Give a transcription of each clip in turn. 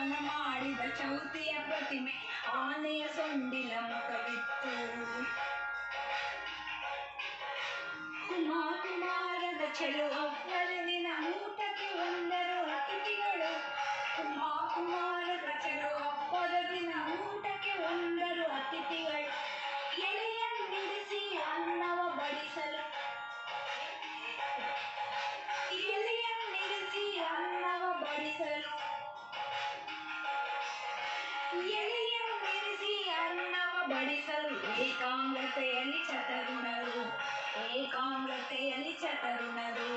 ಔತಣ ಮಾಡಿದ ಚೌತಿಯ ಪ್ರತಿಮೆ ಆನೆಯ ಸೊಂಡಿಲ ಮುಖವಿತ್ತು ಕುಮಾ ಕುಮಾರದ ಚೆಲು ಅಪ್ಪಲಿನ ಊಟಕ್ಕೆ ಒಂದರು ಅತಿಥಿಗಳು ಕುಮಾ ಕುಮಾರದ ಚೆಲು ಹಬ್ಬದ ದಿನ ಊಟಕ್ಕೆ ಒಂದರು ಅತಿಥಿಗಳು ಎಲೆಯನ್ನಿಡಿಸಿ ಅನ್ನವ ಬಡಿಸಲು ಎಲೆಯನ್ನಿಡಿಸಿ ಅನ್ನವ ಬಡಿಸಲು ಎಲೆಯನ್ನಿರಿಸಿ ಅನ್ನವ ಬಡಿಸಲು ಏಕಾಂಗ್ರತೆಯಲ್ಲಿ ಚತರುಣರು ಏಕಾಂಗ್ರತೆಯಲ್ಲಿ ಚತರುಣರು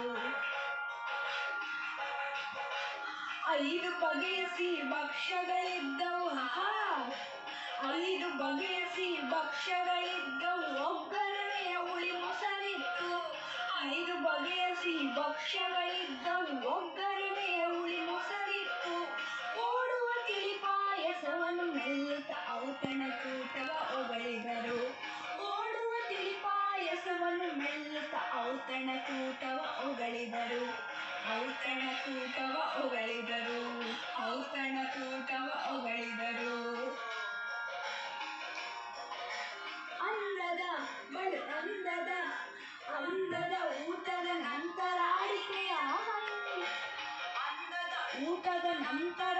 ಐದು ಬಗೆಯ ಸಿಹಿ ಭಕ್ಷ್ಯಗಳಿದ್ದವು ಹಾ ಐದು ಬಗೆಯ ಸಿಹಿ ಭಕ್ಷ್ಯಗಳಿದ್ದವು ಒಗ್ಗರಣೆಯ ಹುಳಿ ಮೊಸರಿತ್ತು ಐದು ಬಗೆಯ ಸಿಹಿ ಭಕ್ಷ್ಯಗಳಿದ್ದವು ಒಗ್ಗರಣೆಯ ಹುಳಿ ಮೊಸರಿತ್ತು ಓಡುವ ತಿಳಿ ಪಾಯಸವನ್ನು ಮೆಲ್ಲುತ್ತ ಔತಣ ಕೂಟವ ಹೊಗಳಿದರು ಓಡುವ ತಿಳಿ ಪಾಯಸವನ್ನು ಮೆಲ್ಲುತ್ತ ಔತಣ ಕೂಟವ ಹೊಗಳಿದರು ಔತಣ ಕೂಟವ ಹೊಗಳಿದರು ಔತಣ ಕೂಟವ ಹೊಗಳಿದರು ಅಂದದ ಬಲು ಅಂದದ ಅಂದದ ಊಟದ ನಂತರ ಆಡಿಕೆಯ ಅಂದದ ಊಟದ ನಂತರ